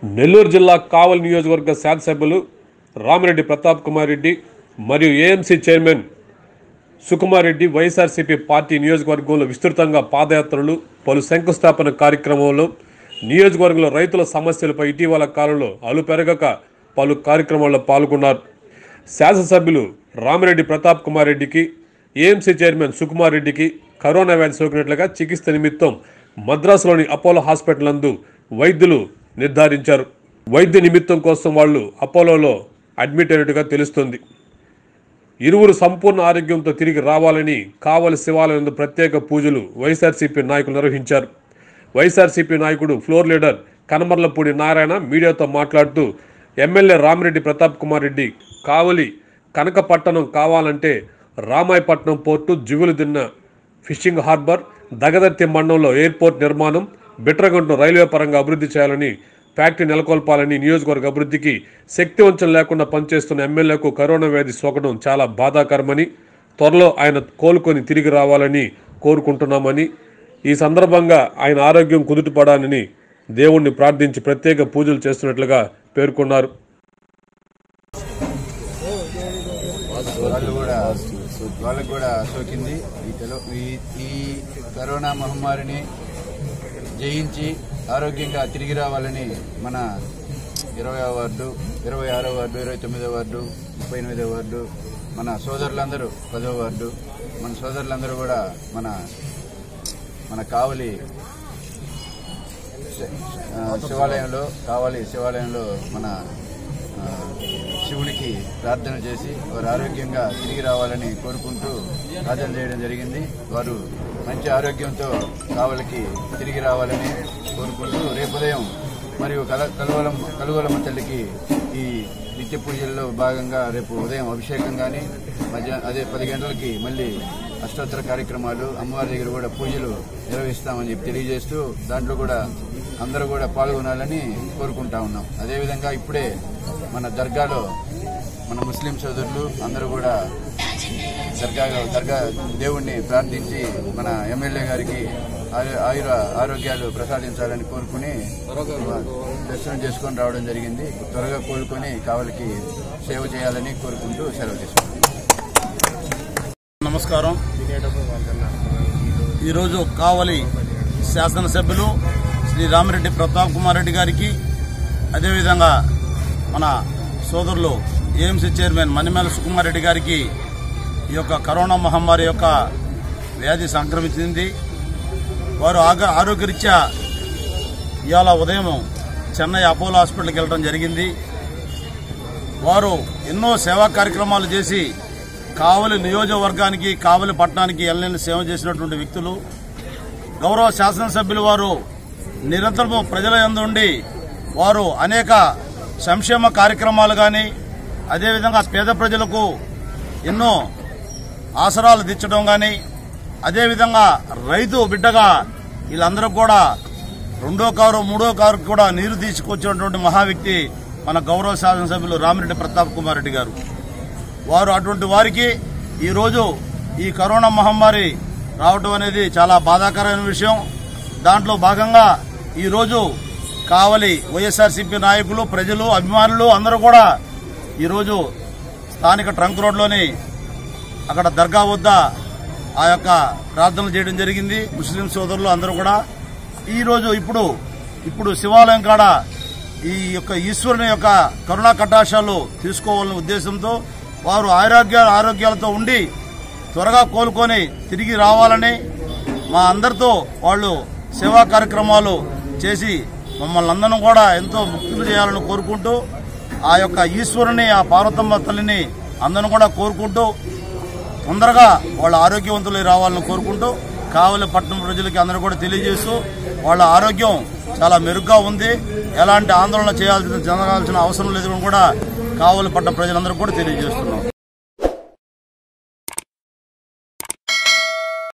నెల్లూరు జిల్లా కావలి నియోజకవర్గ శాసనసభ్యులు రామిరెడ్డి ప్రతాప్ కుమార్ రెడ్డి మరియు AMC chairman Sukumar Reddy YSRCP party నియోజకవర్గంలో విస్తృతంగా పాదయాత్రలు పలు శంకుస్థాపన కార్యక్రమంలో నియోజకవర్గంలో రైతుల సమస్యలపై ఇటీవల కాలంలో అలుపెరగక పలు కార్యక్రమాల్లో పాల్గొన్నారు శాసనసభ్యులు రామిరెడ్డి ప్రతాప్ కుమార్ రెడ్డికి ఏఎంసీ చైర్మన్ సుకుమార్ రెడ్డికి కరోనా వ్యాధి సోకినట్లుగా చికిత్స నిమిత్తం మద్రాసులోని అపోలో హాస్పిటల్ నందు వైద్యులు నిర్ధారించారు వైద్య నిమిత్తం కోసం వాళ్ళు అపోలోలో అడ్మిట్ అయినట్టుగా తెలుస్తుంది ఇరువురు సంపూర్ణ ఆరోగ్యంతో తిరిగి రావాలని కావలి శివాలయంలో ప్రత్యేక పూజలు వైఎస్ఆర్సీపీ నాయకులు నిర్వహించారు వైఎస్ఆర్సీపీ నాయకుడు ఫ్లోర్ లీడర్ కనమర్లపూడి నారాయణ మీడియాతో మాట్లాడుతూ ఎమ్మెల్యే రామిరెడ్డి ప్రతాప్ కుమార్ రెడ్డి కావలి కనకపట్టణం కావాలంటే రామాయపట్నం పోర్టు జిగులు దిన్న ఫిషింగ్ హార్బర్ దగదర్తి మండలంలో ఎయిర్పోర్ట్ నిర్మాణం బిట్రగంటు రైల్వే పరంగా అభివృద్ధి చేయాలని ఫ్యాక్టరీ నెలకొల్పాలని నియోజకవర్గ అభివృద్ధికి శక్తివంచన లేకుండా పనిచేస్తున్న ఎమ్మెల్యేకు కరోనా వ్యాధి సోకడం చాలా బాధాకరమని త్వరలో ఆయన కోలుకొని తిరిగి రావాలని కోరుకుంటున్నామని ఈ సందర్భంగా ఆయన ఆరోగ్యం కుదుటపడాలని దేవుణ్ణి ప్రార్థించి ప్రత్యేక పూజలు చేస్తున్నట్లుగా పేర్కొన్నారు వాళ్ళు కూడా వాళ్ళకు కూడా సోకింది ఈ తెలు ఈ ఈ కరోనా మహమ్మారిని జయించి ఆరోగ్యంగా తిరిగి రావాలని మన ఇరవై వార్డు ఇరవై ఆరో వార్డు ఇరవై తొమ్మిదో వార్డు ముప్పై ఎనిమిదో వార్డు మన సోదరులందరూ పదో వార్డు మన సోదరులందరూ కూడా మన మన కావలి ఆ, శివాలయంలో కావాలి శివాలయంలో మన ఆ, శివునికి ప్రార్థన చేసి వారు ఆరోగ్యంగా తిరిగి రావాలని కోరుకుంటూ ప్రార్థన చేయడం జరిగింది వారు మంచి ఆరోగ్యంతో కావలికి తిరిగి రావాలని కోరుకుంటూ రేపు ఉదయం మరియు కల కలువలం కలువలమ్మ తల్లికి ఈ నిత్య పూజల్లో భాగంగా రేపు ఉదయం అభిషేకం కానీ మధ్య అదే పది గంటలకి మళ్ళీ అష్టోత్తర కార్యక్రమాలు అమ్మవారి దగ్గర కూడా పూజలు నిర్వహిస్తామని చెప్పి తెలియజేస్తూ దాంట్లో కూడా అందరూ కూడా పాల్గొనాలని కోరుకుంటా ఉన్నాం అదేవిధంగా ఇప్పుడే మన దర్గాలో మన ముస్లిం సోదరులు అందరూ కూడా దర్గా దర్గా దేవుణ్ణి ప్రార్థించి మన ఎమ్మెల్యే గారికి ఆయు- ఆయుర ఆరోగ్యాలు ప్రసాదించాలని కోరుకుని దర్శనం చేసుకొని రావడం జరిగింది త్వరగా కోలుకొని కావలికి సేవ చేయాలని కోరుకుంటూ సెలవు తీసుకుంటాం నమస్కారం ఈరోజు కావలి శాసనసభ్యులు శ్రీ రామిరెడ్డి ప్రతాప్ కుమార్ రెడ్డి గారికి అదేవిధంగా మన సోదరులు ఏఎంసీ చైర్మన్ మణిమేల సుకుమార్ రెడ్డి గారికి ఈ యొక్క కరోనా మహమ్మారి యొక్క వ్యాధి సంక్రమించింది వారు ఆగ- ఆరోగ్యరీత్యా ఇవాళ ఉదయం చెన్నై అపోలో హాస్పిటల్కి వెళ్ళడం జరిగింది వారు ఎన్నో సేవా కార్యక్రమాలు చేసి కావలి నియోజకవర్గానికి కావలి పట్టణానికి ఎల్లని సేవ చేసినటువంటి వ్యక్తులు గౌరవ శాసనసభ్యులు వారు నిరంతరము ప్రజల యందు ఉండి వారు అనేక సంక్షేమ కార్యక్రమాలు కానీ అదేవిధంగా పేద ప్రజలకు ఎన్నో ఆసరాలు తెచ్చడం కానీ అదేవిధంగా రైతు బిడ్డగా వీళ్ళందరూ కూడా రెండో కారు మూడో కారు కూడా నీరు తీసుకొచ్చినటువంటి మహా వ్యక్తి మన గౌరవ శాసనసభ్యులు రామిరెడ్డి ప్రతాప్ కుమార్ రెడ్డి గారు వారు అటువంటి వారికి ఈరోజు ఈ కరోనా మహమ్మారి రావటం అనేది చాలా బాధాకరమైన విషయం దాంట్లో భాగంగా ఈరోజు కావలి వైఎస్ఆర్సీపీ నాయకులు ప్రజలు అభిమానులు అందరూ కూడా ఈరోజు స్థానిక ట్రంక్ రోడ్లోని అక్కడ దర్గా వద్ద ఆ యొక్క ప్రార్థనలు చేయడం జరిగింది ముస్లిం సోదరులు అందరూ కూడా ఈ రోజు ఇప్పుడు ఇప్పుడు శివాలయం కాడ ఈ యొక్క ఈశ్వరుని యొక్క కరుణా కటాక్షాలు తీసుకోవాలనే ఉద్దేశంతో వారు ఆరోగ్య ఆరోగ్యాలతో ఉండి త్వరగా కోలుకొని తిరిగి రావాలని మా అందరితో వాళ్ళు సేవా కార్యక్రమాలు చేసి మమ్మల్ని అందరం కూడా ఎంతో ముక్తులు చేయాలని కోరుకుంటూ ఆ యొక్క ఈశ్వరుని ఆ పార్వతమ్మ తల్లిని అందరం కూడా కోరుకుంటూ తొందరగా వాళ్ళ ఆరోగ్యవంతులు రావాలని కోరుకుంటూ కావలి పట్టణం ప్రజలకి అందరూ కూడా తెలియజేస్తూ వాళ్ళ ఆరోగ్యం చాలా మెరుగ్గా ఉంది ఎలాంటి ఆందోళన చేయాల్సిన జరగాల్సిన అవసరం లేదని కూడా కావలి పట్టణ ప్రజలందరూ కూడా తెలియజేస్తున్నాం